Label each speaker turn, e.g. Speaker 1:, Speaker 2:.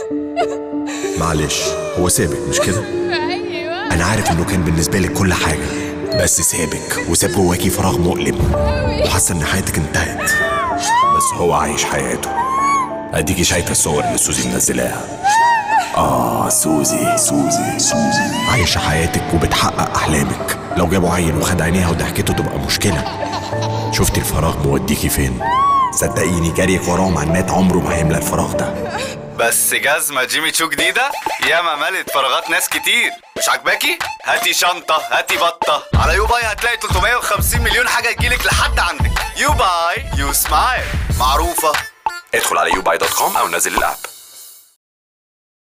Speaker 1: معلش هو سابك مش كده
Speaker 2: ايوه
Speaker 1: انا عارف انه كان بالنسبه لك كل حاجه بس سابك وساب جواكي فراغ مؤلم وحاسه ان حياتك انتهت بس هو عايش حياته اديكي شايفه الصور اللي سوزي منزلاها اه سوزي سوزي سوزي عايشه حياتك وبتحقق احلامك لو جابوا عيل وخد عينيها وضحكته تبقى مشكله شفتي الفراغ موديكي فين صدقيني جريك وراهم على النت عمره ما هيملى الفراغ ده
Speaker 3: بس جزمة جيمي تشو جديدة ياما ملت فراغات ناس كتير مش عاجباكي؟ هاتي شنطة هاتي بطة على يو باي هتلاقي 350 مليون حاجة تجيلك لحد عندك يو باي يو سمايل معروفة
Speaker 1: ادخل على يوباي دوت كوم او نزل الاب